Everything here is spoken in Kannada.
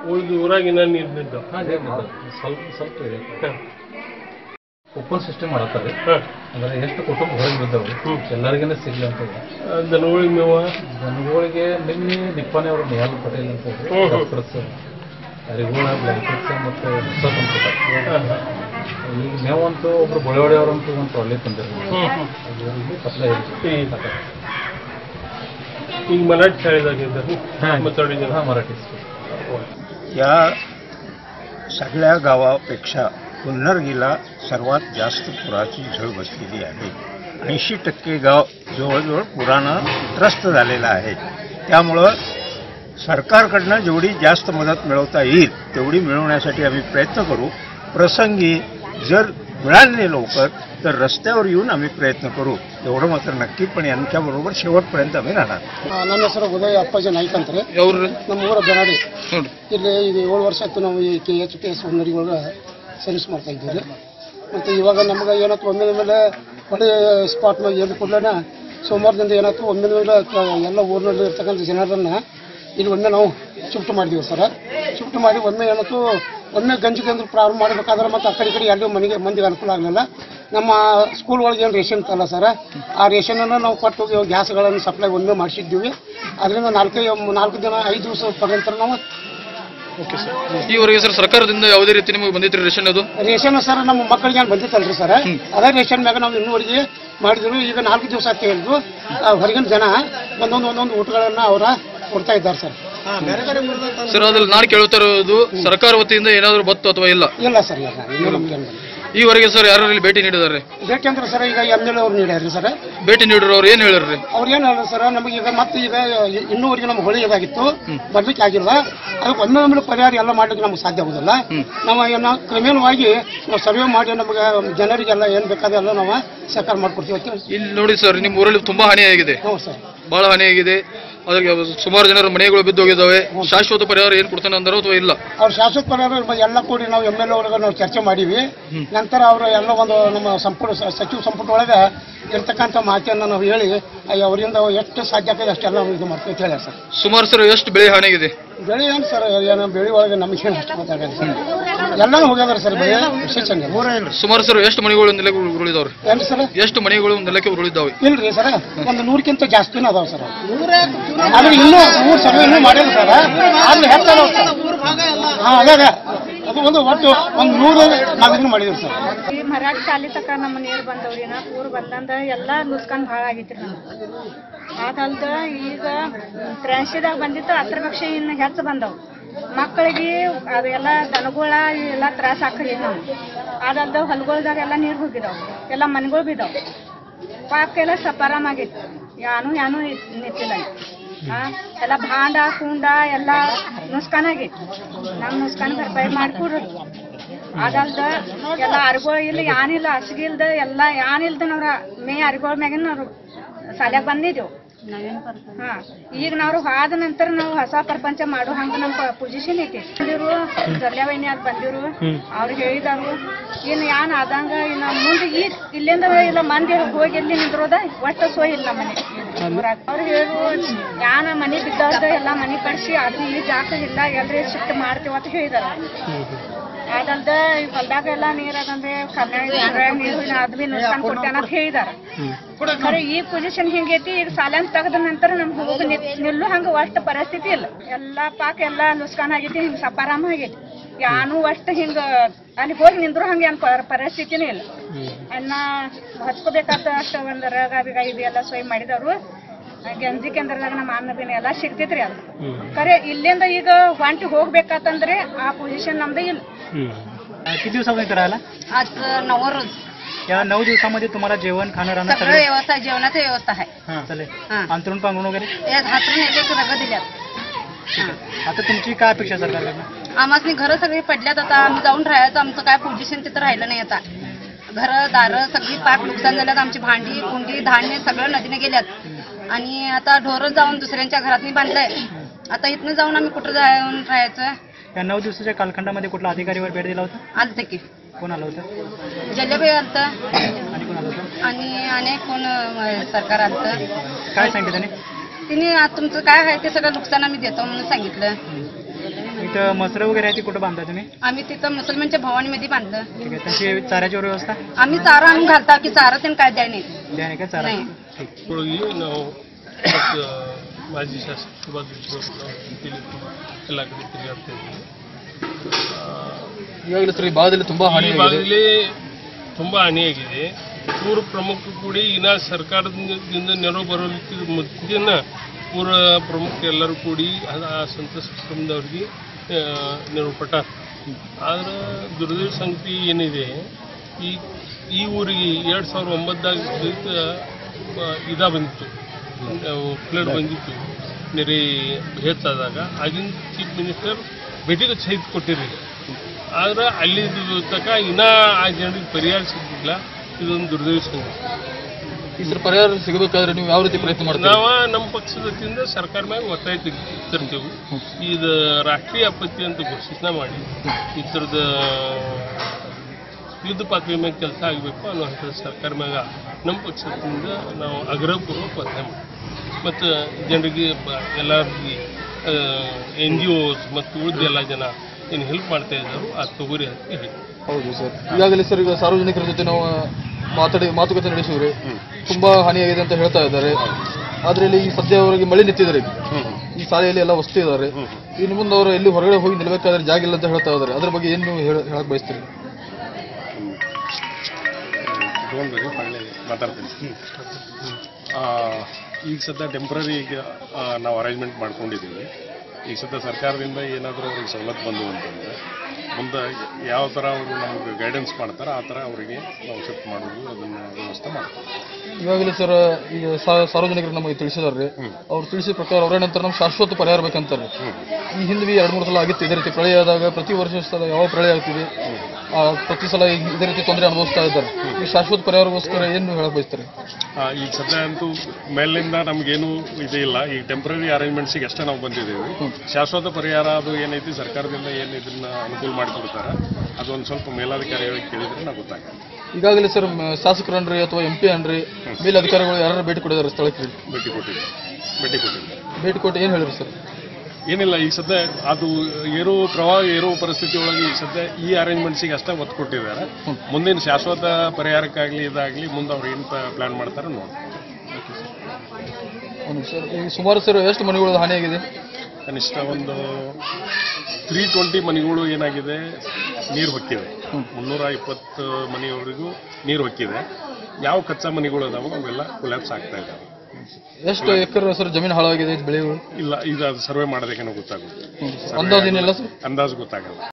ಉಳಿದು ಊರಾಗಿನ ನೀರು ಬಿದ್ದು ಸ್ವಲ್ಪ ಸ್ವಲ್ಪ ಇದೆ ಓಪನ್ ಸಿಸ್ಟಮ್ ಮಾಡತ್ತಾರೆ ಅಂದ್ರೆ ಎಷ್ಟು ಕುಟುಂಬ ಹೊರಗೆ ಬಿದ್ದವು ಎಲ್ಲರಿಗೇನೆ ಸಿಗ್ಲಿ ಅಂತ ಇದೆ ದನಗಳಿಗೆ ಮೇವ ದನಗಳಿಗೆ ನಿನ್ನೆ ನಿಪ್ಪಾನೆ ಅವರು ನೇಹಲ್ ಪಟೇಲ್ ಅಂತ ಇದ್ರು ಹ್ಮ್. ಡಾಕ್ಟರ್ಸ್ ಅರಿಗೋಳ ಬ್ಲಾಂಕೆಟ್ಸ್ ಮತ್ತು ಹೊಸ ತಂದ್ಕೊಟ್ಟಾರೆ ಈಗ ಮೇವಂತೂ ಒಬ್ರು ಬೊಳವಡೆ ಅವರಂತೂ ಒಂದು ಟ್ರಾಲಿ ತಂದಿರ್ಬೋದು ಹ್ಮ್. ಪತ್ಲ ಈಗ ಮರಾಠಿ ಶಾळेದಾಗ ಇದ್ದಾರೆ ಮಾತಾಡಿ हां मराठी या सगळ्या गावापेक्षा पुन्नरगीला सर्वात जास्त पुराची झळ बसलेली आहे ऐंशी टक्के गाव जवळजवळ पुरानं त्रस्त झालेलं आहे त्यामुळं सरकारकडनं जेवढी जास्त मदत मिळवता येईल तेवढी मिळवण्यासाठी आम्ही प्रयत्न करू प्रसंगी जर मिळाले नाही लवकर तर रस्त्यावर येऊन आम्ही प्रयत्न करू एवढं मात्र नक्की पण यांच्याबरोबर शेवटपर्यंत आम्ही राहणार ಆ, ನನ್ನ ಹೆಸರು ಉದಯ ಅಪ್ಪಾಜಿ ನಾಯ್ಕ ಅಂತ ರೀ ನಮ್ಮ ಊರ ಬೆನಾಡಿ ಇಲ್ಲಿ ಈಗ ಏಳು ವರ್ಷ ಆಯ್ತು ನಾವು ಈ ಕೆ ಎಚ್ ಕೆ ಎಸ್ ಒಳಗೆ ಸರ್ವಿಸ್ ಮಾಡ್ತಾ ಇದ್ದೀವಿ ರೀ ಮತ್ತು ಇವಾಗ ನಮ್ಗೆ ಏನಾಯ್ತು ಒಮ್ಮೆ ಮೇಲೆ ಹೊಳೆ ಸ್ಪಾಟ್ ಮೇಲೆ ಎದ್ದು ಕೂಡಲೇ ಸೋಮವಾರದಿಂದ ಏನಾಯ್ತು ಒಮ್ಮೆ ಮೇಲೆ ಕ- ಎಲ್ಲ ಊರಿನಲ್ಲಿ ಇರ್ತಕ್ಕಂಥ ಜನರನ್ನು ಇಲ್ಲಿ ಒಮ್ಮೆ ನಾವು ಶಿಫ್ಟ್ ಮಾಡಿದ್ದೀವಿ ಸರ್ ಶಿಫ್ಟ್ ಮಾಡಿ ಒಮ್ಮೆ ಏನಾಯ್ತು ಒಮ್ಮೆ ಗಂಜಿ ಗಂಜಿ ಪ್ರಾರಂಭ ಮಾಡಬೇಕಾದ್ರೆ ಮತ್ತು ಆ ಕಡೆ ಈ ಕಡೆ ಎಲ್ಲೂ ಮನೆಗೆ ಮಂದಿಗೆ ಅನುಕೂಲ ಆಗಲಿಲ್ಲ ನಮ್ಮ ಸ್ಕೂಲ್ ಒಳಗೆ ಏನು ರೇಷನ್ ಇತ್ತಲ್ಲ ಸರ್ ಆ ರೇಷನನ್ನು ನಾವು ಕೊಟ್ಟು ಹೋಗಿ ಗ್ಯಾಸ್ಗಳನ್ನು ಸಪ್ಲೈ ಒಮ್ಮೆ ಮಾಡಿಸಿದ್ದೀವಿ ಅದರಿಂದ ನಾಲ್ಕೈದು ನಾಲ್ಕು ದಿನ ಐದು ದಿವಸ ಪರ್ಯಂತ ನಾವು ಈವರೆಗೆ ಸರ್ ಸರ್ಕಾರದಿಂದ ಯಾವುದೇ ರೀತಿ ನಿಮಗೆ ಬಂದಿತ್ತು ರೇಷನ್ ಅದು ರೇಷನ್ ಸರ್ ನಮ್ಮ ಮಕ್ಕಳಿಗೆ ಏನು ಬಂದಿತ್ತಲ್ರಿ ಸರ್ ಅದೇ ರೇಷನ್ ಮ್ಯಾಗ ನಾವು ಇನ್ನೂವರೆಗೆ ಮಾಡಿದ್ರು ಈಗ ನಾಲ್ಕು ದಿವಸ ಅಂತ ಹೇಳಿದ್ರು ಆ, ಹೊರಗಿನ ಜನ ಒಂದೊಂದು ಒಂದೊಂದು ಊಟಗಳನ್ನ ಅವರ ಕೊಡ್ತಾ ಇದ್ದಾರೆ ಸರ್ ಸರ್ ಅದ್ರಲ್ಲಿ ನಾನು ಕೇಳ್ತಾ ಇರೋದು ಸರ್ಕಾರ ವತಿಯಿಂದ ಏನಾದರೂ ಬತ್ತು ಅಥವಾ ಇಲ್ಲ ಇಲ್ಲ ಸರ್ ಇಲ್ಲ ಇನ್ನೂ ನಮ್ಗೆ ಏನು ಬಂದಿಲ್ಲ. ಈವರೆಗೆ ಸರ್ ಯಾರು ಇಲ್ಲಿ ಭೇಟಿ ನೀಡಿದ್ದಾರೆ ಭೇಟಿ ಅಂದ್ರೆ ಸರ್ ಈಗ ಎಮ್ ಎಲ್ ಅವ್ರು ನೀಡ್ಯಾರ್ರಿ ಸರ್ ಭೇಟಿ ನೀಡಿರೋ ಅವ್ರು ಏನು ಹೇಳಿರ್ರಿ ಅವ್ರು ಏನು ಹೇಳಿದ್ರು ಸರ್ ನಮಗೆ ಈಗ ಮತ್ತೆ ಈಗ ಇನ್ನೂವರೆಗೆ ನಮ್ಗೆ ಹೊಳಿ ಇದಾಗಿತ್ತು ಬರ್ಲಿಕ್ಕೆ ಆಗಿಲ್ಲ ಅದಕ್ಕೆ ಒಮ್ಮೆ ಒಮ್ಮೆ ಪರಿಹಾರ ಎಲ್ಲ ಮಾಡ್ಲಿಕ್ಕೆ ನಮ್ಗೆ ಸಾಧ್ಯ ಆಗೋದಿಲ್ಲ ನಾವು ಏನು ಕ್ರಮೇಣವಾಗಿ ನಾವು ಸರ್ವೆ ಮಾಡಿ ನಮಗೆ ಜನರಿಗೆಲ್ಲ ಏನು ಬೇಕಾದೆಲ್ಲ ನಾವು ಸಹಕಾರ ಮಾಡ್ಕೊಡ್ತೀವಿ ಅಂತ ಹೇಳಿ ಇಲ್ಲಿ ನೋಡಿ ಸರ್ ನಿಮ್ಮ ಊರಲ್ಲಿ ತುಂಬಾ ಹಾನಿಯಾಗಿದೆ ಹ್ಞೂ ಸರ್ ಬಹಳ ಹಾನಿಯಾಗಿದೆ ಅದಕ್ಕೆ ಸುಮಾರು ಜನರ ಮನೆಗಳು ಬಿದ್ದು ಹೋಗಿದ್ದಾವೆ ಶಾಶ್ವತ ಪರಿಹಾರ ಏನು ಕೊಡ್ತಾನೆ ಅಂದಾರೋ ಅಥವಾ ಇಲ್ಲ ಅವ್ರ ಶಾಶ್ವತ ಪರಿಹಾರ ಎಲ್ಲ ಕೂಡಿ ನಾವು ಎಮ್ ಎಲ್ ಒಳಗೆ ನಾವು ಚರ್ಚೆ ಮಾಡೀವಿ ನಂತರ ಅವರು ಎಲ್ಲ ಒಂದು ನಮ್ಮ ಸಂಪುಟ ಸ- ಸಚಿವ ಸಂಪುಟ ಒಳಗೆ ಇರ್ತಕ್ಕಂಥ ಮಾಹಿತಿಯನ್ನು ನಾವು ಹೇಳಿ ಅಯ್ಯ, ಅವರಿಂದ ಎಷ್ಟು ಸಾಧ್ಯ ಆಗ್ತದೆ ಅಷ್ಟೆಲ್ಲ ನಾವು ಇದು ಮಾಡ್ತೀವಿ ಅಂತ ಹೇಳ್ಯಾರ ಸರ್ ಸುಮಾರು ಸರ್ ಎಷ್ಟು ಬೆಳೆ ಹಾನಿಯಾಗಿದೆ ಬೆಳೆ ಏನು ಸರ್ ಏನು ಬೆಳೆ ಒಳಗೆ ನಮಗೆ ಅಷ್ಟು ಗೊತ್ತಾಗಲ್ಲ ಸರ್ ಎಲ್ಲನೂ ಹೋಗ್ಯಾವ್ರಿ ಸರ್ ಬೆಳೆ ವಿಶೇಷ ಸುಮಾರು ಸರ್ ಎಷ್ಟು ಮನೆಗಳು ನೆಲಕ್ಕೆ ಉರುಳಿದಾವ್ರಿ ಏನು ಸರ್ ಎಷ್ಟು ಮನೆಗಳು ನೆಲಕ್ಕೆ ಉರುಳಿದಾವೆ ಇಲ್ರಿ ಸರ್ ಒಂದು ನೂರಕ್ಕಿಂತ ಜಾಸ್ತಿನೂ ಅದಾವ ಸರ್ ಆದ್ರೆ ಇನ್ನೂ ಊರ್ ಸರ್ವೆ ಇನ್ನೂ ಮಾಡಿಲ್ಲ ಸರ್ ಆದ್ರೆ ಹೆಚ್ಚಾದವ ಸರ್ ಹಾಂ ಅದೇ ಅದೇ ಅದು ಒಂದು ಒಟ್ಟು ಒಂದು ನೂರು ನಾವು ಇದನ್ನು ಮಾಡಿದ್ವಿ ಸರ್ ಈ ಮರಾಠಿ ಶಾಲೆ ತಕ ನಮ್ಮ ನೀರು ಬಂದವ್ರಿ ನಾ ಊರು ಬಂದಂದ ಎಲ್ಲ ನುಸ್ಕಾನ್ ಭಾಳ ಆಗೈತ್ರಿ ನಮ್ಗೆ ಅದಲ್ದ ಈಗ ತ್ರಾಸಿದಾಗ ಬಂದಿತ್ತು ಹತ್ರ ಪಕ್ಷ ಇನ್ನು ಹೆಚ್ಚು ಬಂದವು ಮಕ್ಕಳಿಗೆ ಅದೆಲ್ಲ ದನಗಳ ಎಲ್ಲ ತ್ರಾಸ ಆಕೈತಿ ನಾವು ಅದಲ್ದ ಹೊಲಗಳ್ದಾಗ ಎಲ್ಲ ನೀರು ಹೋಗಿದಾವು ಎಲ್ಲ ಮನೆಗಳು ಬಿದ್ದಾವು ಪಾಕೆಲ್ಲ ಸಪಾರಾಮ್ ಆಗೈತಿ ಯಾನು ಯಾನು ನಿಂತಿಲ್ಲ ಆ, ಎಲ್ಲ ಭಾಂಡ ಕುಂಡ ಎಲ್ಲ ನುಸ್ಕಾನ್ ಆಗೈತಿ ನಮ್ಮ ನುಸ್ಕಾನ್ ಭರ್ಪಾಯಿ ಮಾಡ್ಕೊಡ್ರಿ ಅದಲ್ದ ಎಲ್ಲ ಅರ್ಗೋಳ್ ಇಲ್ಲ ಯಾನಿಲ್ಲ ಹಸಿಗಿಲ್ದ ಎಲ್ಲ ಯಾನಿಲ್ದ ನಾವ್ರ ಮೇ ಅರ್ಗೋಳ್ ಮ್ಯಾಗಿನ ನಾವು ಸಾಲ್ಯಾಗ ಬಂದಿದ್ದೇವು ಹಾ ಈಗ ನಾವು ಆದ ನಂತರ ನಾವು ಹೊಸ ಪ್ರಪಂಚ ಮಾಡೋ ಹಂಗ ನಮ್ಮ ಪೊಸಿಷನ್ ಐತಿ ಬಂದಿರು ದೊರ್ಯಾವೈನಿ ಅಂತ ಬಂದಿರು ಅವ್ರು ಹೇಳಿದಾರು ಇನ್ನು ಯಾನ್ ಆದಂಗ ಇನ್ನು ಮುಂದೆ ಈಗ ಇಲ್ಲಿಂದ ಇಲ್ಲ ಮಂದಿ ಹೋಗಿ ಎಲ್ಲಿ ನಿಂದ್ರೋದ ಒಟ್ಟ ಸೋಯ್ ಇಲ್ಲ ಮನೆ ಊರಾಗ ಅವ್ರು ಹೇಳು ಯಾನ ಮನೆ ಬಿದ್ದವ್ರದ ಎಲ್ಲ ಮನೆ ಕಡ್ಸಿ ಅದು ಈ ಜಾಗ ಇಲ್ಲ ಎಲ್ರಿ ಶಿಫ್ಟ್ ಮಾಡ್ತೀವಿ ಅಂತ ಹೇಳಿದಾರ ಅದಲ್ದ ಈ ಹೊಲ್ದಾಗ ಎಲ್ಲ ನೀರ್ ಅದಂದ್ರೆ ಕನ್ನಡ ನೀರು ಅದು ಬಿ ನುಸ್ಕಾನ್ ಕೊಡ್ತೇನೆ ಅಂತ ಹೇಳಿದಾರ ಖರೆ ಈ ಪೊಸಿಷನ್ ಹಿಂಗೈತಿ ಈಗ ಸಾಲನ್ ತೆಗೆದ ನಂತರ ನಮ್ಗೆ ಹೋಗಿ ನಿಲ್ಲು ಹಂಗ ಅಷ್ಟು ಪರಿಸ್ಥಿತಿ ಇಲ್ಲ ಎಲ್ಲಾ ಪಾಕ ಎಲ್ಲಾ ನುಸ್ಕಾನ್ ಆಗೈತಿ ಹಿಂಗ ಸಪಾರಾಮ ಆಗೈತಿ ಯಾನು ಅಷ್ಟು ಹಿಂಗ ಅಲ್ಲಿ ಹೋಗಿ ನಿಂದ್ರು ಹಂಗ ಏನ್ ಪರ- ಪರಿಸ್ಥಿತಿನೇ ಇಲ್ಲ ಅನ್ನ ಹಚ್ಕೋಬೇಕಾದ ಅಷ್ಟು ಒಂದು ರಗ ಬಿಗ ಇದೆಲ್ಲ ಸೊಯ್ ಮಾಡಿದವರು ಗಂಜಿ ಕೇಂದ್ರದಾಗ ನಮ್ಮ ಅನ್ನ ಬಿನ ಎಲ್ಲ ಸಿಗ್ತೈತ್ರಿ ಅದು ಖರೆ ಇಲ್ಲಿಂದ ಈಗ ಹೊಂಟಿ ಹೋಗ್ಬೇಕಾತಂದ್ರೆ ಆ ಪೊಸಿಷನ್ नमदा येईल किती दिवसापर्यंत राहिला आज नऊ रोज या नऊ दिवसामध्ये तुम्हाला जेवण खाणं राहणं सगळं सगळं व्यवस्था जेवणाची व्यवस्था आहे हां चालेल हां. अंतरून पांघरून वगैरे या हातून एक एक रग दिल्यात आता तुमची काय अपेक्षा आहे सरकारकडनं आम्हाला घरं सगळी पडल्यात आता आम्ही जाऊन राहायचं आमचं काय पोझिशन तिथं राहिलं नाही आता घरं दारं सगळी पाक नुकसान झाल्यात आमची भांडी कुंडी धान्य सगळं नदीने गेल्यात आणि आता ढोरं जाऊन दुसऱ्यांच्या घरातनी बांधलंय आता इथनं जाऊन आम्ही कुठं जाऊन राहायचं या नऊ दिवसाच्या कालखंडामध्ये कुठला अधिकारीवर भेट दिला होता आलतं की कोण आलं होतं जल्ल्याबाई आलतं आणि कोण आलं होतं आणि अनेक कोण अं, सरकार आलतं काय सांगितलं त्याने तिने आज तुमचं काय आहे ते सगळं नुकसान आम्ही देतो म्हणून सांगितलं इथं मसरं वगैरे आहे ती कुठं बांधता तुम्ही आम्ही तिथं मुसलमानच्या भवानीमध्ये बांधलं ठीक आहे तशी चाऱ्याची वगैरे व्यवस्था आम्ही चारा आणून घालता की चारा त्यांनी काय द्याय नाही द्या नाही का चारा नाही. ಒಳಗೆ ನಾವು ಮತ್ತು ಮಾಜಿ ಶಾಸಕ ಸುಭಾಷ್ ದೇಶಮುಖ್ ನಾವು ಇಲ್ಲಿ ಎಲ್ಲ ಕಡೆ ತಿರುಗಾಡ್ತಾ ಇದ್ದೀವಿ ಈಗಾಗಲೇ ಸರ್ ಈ ಭಾಗದಲ್ಲಿ ತುಂಬಾ ಹಾನಿ ಆಗಿದೆ ಈಗಾಗಲೇ ತುಂಬಾ ಹಾನಿಯಾಗಿದೆ ಊರ ಪ್ರಮುಖ ಕೂಡಿ ಇನ್ನ ಸರ್ಕಾರದಿಂದ ನೆರವು ಬರೋದಕ್ಕೆ ಮುಂಚೆನ ಊರ ಪ್ರಮುಖ ಎಲ್ಲರೂ ಕೂಡಿ ಅದ್- ಆ ಸಂತಸ ಕುಟುಂಬದವ್ರಿಗೆ ಆ, ನೆರವು ಪಟ್ಟಾರ ಆದ್ರೆ ದುರ್ದೈವ ಸಂಗತಿ ಏನಿದೆ ಈ ಈ ಊರಿಗೆ ಎರಡು ಸಾವಿರದ ಒಂಬತ್ತಾಗ ಇದ ಬಂದಿತ್ತು ಫ್ಲಡ್ ಬಂದಿತ್ತು ನೆರೆ ಹೆಚ್ಚಾದಾಗ ಆಗಿನ ಚೀಫ್ ಮಿನಿಸ್ಟರ್ ಭೇಟಿಗೆ ಸಹಿತ ಕೊಟ್ಟಿರಿ ಆದ್ರೆ ಅಲ್ಲಿ ತನಕ ಇನ್ನ ಆ ಜನರಿಗೆ ಪರಿಹಾರ ಸಿಗ್ತಿಲ್ಲ ಇದೊಂದು ದುರ್ದೈವ ಸಂಗತಿ ಈ ಸರ್ ಪರಿಹಾರ ಸಿಗಬೇಕಾದ್ರೆ ನೀವು ಯಾವ ರೀತಿ ಪ್ರಯತ್ನ ಮಾಡ್ತೀರಾ ನಾವ ನಮ್ಮ ಪಕ್ಷದ ವತಿಯಿಂದ ಸರ್ಕಾರ ಮ್ಯಾಗ ಒತ್ತಾಯ ತೆಗಿ- ತರ್ತೇವೆ ಇದು ರಾಷ್ಟ್ರೀಯ ಆಪತ್ತಿ ಅಂತ ಘೋಷಣೆ ಮಾಡಿ ಈ ಥರದ ಯುದ್ಧ ಪಾತ್ರೆ ಮ್ಯಾಗ ಕೆಲಸ ಆಗಬೇಕು ಅನ್ನೋ ಅಂಥದ್ದು ಸರ್ಕಾರ ಮ್ಯಾಗ ನಮ್ಮ ಪಕ್ಷದಿಂದ ನಾವು ಆಗ್ರಹಪೂರ್ವಕ ಒತ್ತಾಯ ಮಾಡಿ ಮತ್ತು ಜನರಿಗೆ ಬ- ಎಲ್ಲರಿಗೆ ಎನ್ ಜಿ ಒಸ್ ಮತ್ತು ಉಳಿದ ಎಲ್ಲ ಜನ ಏನು ಹೆಲ್ಪ್ ಮಾಡ್ತಾ ಇದ್ದಾರೆ ಆ ತೊಗರಿ ಅಂತ ಹೇಳಿ ಹೌದು ಸರ್ ಈಗಾಗಲೇ ಸರ್ ಈಗ ಸಾರ್ವಜನಿಕರ ಜೊತೆ ನಾವು ಮಾತಾಡಿ ಮಾತುಕತೆ ನಡೆಸಿವ್ರಿ ತುಂಬಾ ಹಾನಿಯಾಗಿದೆ ಅಂತ ಹೇಳ್ತಾ ಇದ್ದಾರೆ ಆದ್ರೆ ಇಲ್ಲಿ ಈ ಸದ್ಯ ಅವರಿಗೆ ಮಳೆ ನಿಂತಿದ್ದಾರೆ ಈಗ. ಈ ಶಾಲೆಯಲ್ಲಿ ಎಲ್ಲ ವಸ್ತು ಇದ್ದಾರೆ ಇನ್ನು ಮುಂದೆ ಅವರು ಎಲ್ಲಿ ಹೊರಗಡೆ ಹೋಗಿ ನಿಲ್ಬೇಕಾದ್ರೆ ಜಾಗ ಇಲ್ಲ ಅಂತ ಹೇಳ್ತಾ ಇದ್ದಾರೆ ಅದ್ರ ಬಗ್ಗೆ ಏನು ನೀವು ಹೇಳ ಹೇಳಕ್ ಬಯಸ್ತೀರಿ ಇಟ್ಕೊಂಡ್ರಿ ಒಳ್ಳೆ ಮಾತಾಡ್ತೀನಿ ಆ, ಈಗ ಸದ್ಯ ಟೆಂಪ್ರರಿ ಈಗ ಆ, ನಾವು ಅರೇಂಜ್ಮೆಂಟ್ ಮಾಡ್ಕೊಂಡಿದ್ದೀವಿ ಈಗ ಸದ್ಯ ಸರ್ಕಾರದಿಂದ ಏನಾದರೂ ಅವ್ರಿಗೆ ಸವಲತ್ತು ಬಂದು ಅಂತಂದರೆ ಮುಂದೆ ಯಾವ ಥರ ಅವರು ನಮಗೆ ಗೈಡೆನ್ಸ್ ಮಾಡ್ತಾರೆ ಆ ಥರ ಅವರಿಗೆ ನಾವು ಶಿಫ್ಟ್ ಮಾಡೋದು ಅದನ್ನು ವ್ಯವಸ್ಥೆ ಮಾಡ್ತೀವಿ ಈಗಾಗಲೇ ಸರ್ ಈಗ ಸಾ- ಸಾರ್ವಜನಿಕರು ನಮಗೆ ತಿಳಿಸಿದಾರೆ ಅವ್ರು ತಿಳಿಸಿದ ಪ್ರಕಾರ ಅವರ ನಂತರ ನಮ್ಗೆ ಶಾಶ್ವತ ಪರಿಹಾರ ಬೇಕಂತಾರೆ ಈ ಹಿಂದೆ ಎರಡು ಮೂರು ಸಲ ಆಗಿತ್ತು ಇದೇ ರೀತಿ ಪ್ರಳಯ ಆದಾಗ ಪ್ರತಿ ವರ್ಷ ಸಲ ಯಾವ ಪ್ರಳಯ ಆಗ್ತಿದೆ ಆ, ಪ್ರತಿ ಸಲ ಈಗ ಇದೇ ರೀತಿ ತೊಂದರೆ ಅನುಭವಿಸ್ತಾ ಇದ್ದಾರೆ ಈ ಶಾಶ್ವತ ಪರಿಹಾರಗೋಸ್ಕರ ಏನು ಹೇಳಕ್ ಬಯಸ್ತಾರೆ ಆ, ಈಗ ಸದ್ಯ ಅಂತೂ ಮೇಲಿಂದ ನಮಗೇನು ಇದೇ ಇಲ್ಲ ಈ ಟೆಂಪ್ರರಿ ಅರೇಂಜ್ಮೆಂಟ್ಸಿಗೆ ಅಷ್ಟೇ ನಾವು ಬಂದಿದ್ದೀವಿ ಶಾಶ್ವತ ಪರಿಹಾರ ಅದು ಏನೈತಿ ಸರ್ಕಾರದಿಂದ ಏನು ಇದನ್ನ ಅನುಕೂಲ ಮಾಡಿಕೊಡ್ತಾರೆ ಅದು ಒಂದು ಸ್ವಲ್ಪ ಮೇಲಾಧಿಕಾರಿಗಳಿಗೆ ಕೇಳಿದ್ರೆ ನಾವು ಗೊತ್ತಾಗುತ್ತೆ ಈಗಾಗಲೇ ಸರ್ ಮ- ಶಾಸಕರನ್ರಿ ಅಥವಾ ಎಂ ಪಿ ಅನ್ರಿ ಮೇಲಧಿಕಾರಿಗಳು ಯಾರು ಭೇಟಿ ಕೊಟ್ಟಿದ್ದಾರೆ ಸ್ಥಳಕ್ಕೆ ಭೇಟಿ ಕೊಟ್ಟಿದ್ದೆ ಭೇಟಿ ಕೊಟ್ಟಿದ್ದೆ ಭೇಟಿ ಕೊಟ್ಟು ಏನು ಹೇಳಿದ್ರು ಸರ್ ಏನಿಲ್ಲ ಈಗ ಸದ್ಯ ಅದು ಏರೋ ಪ್ರವಾಹ ಏರೋ ಪರಿಸ್ಥಿತಿ ಒಳಗೆ ಈಗ ಸದ್ಯ ಈ ಅರೇಂಜ್ಮೆಂಟ್ಸಿಗೆ ಅಷ್ಟೇ ಒತ್ತು ಕೊಟ್ಟಿದ್ದಾರೆ ಮುಂದಿನ ಶಾಶ್ವತ ಪರಿಹಾರಕ್ಕಾಗಲಿ ಇದಾಗಲಿ ಮುಂದೆ ಅವ್ರು ಏನು ಪ್ಲಾನ್ ಮಾಡ್ತಾರೆ ನೋಡಿ ಒಂದು ಸರ್ ಈಗ ಸುಮಾರು ಸರ್ ಎಷ್ಟು ಮನೆಗಳು ಹಾನಿಯಾಗಿದೆ ಕನಿಷ್ಠ ಒಂದು ತ್ರೀ ಟ್ವೆಂಟಿ ಮನೆಗಳು ಏನಾಗಿದೆ ನೀರು ಹೊಕ್ಕಿದೆ ಮುನ್ನೂರ ಇಪ್ಪತ್ತು ಮನೆಯವರೆಗೂ ನೀರು ಹೊಕ್ಕಿದೆ ಯಾವ ಕಚ್ಚಾ ಮನೆಗಳು ಅದಾವ ಅವೆಲ್ಲ ಕೊಲ್ಯಾಪ್ಸ್ ಆಗ್ತಾ ಇದ್ದಾವೆ ಎಷ್ಟು ಎಕರೆ ಸರ್ ಜಮೀನು ಹಾಳಾಗಿದೆ ಬೆಳೆಗಳು ಇಲ್ಲ ಇದು ಅದು ಸರ್ವೆ ಮಾಡೋದಕ್ಕೆ ಗೊತ್ತಾಗುತ್ತೆ ಅಂದಾಜು ಏನಿಲ್ಲ ಸರ್ ಅಂದಾಜು ಗೊತ್ತಾಗಲ್ಲ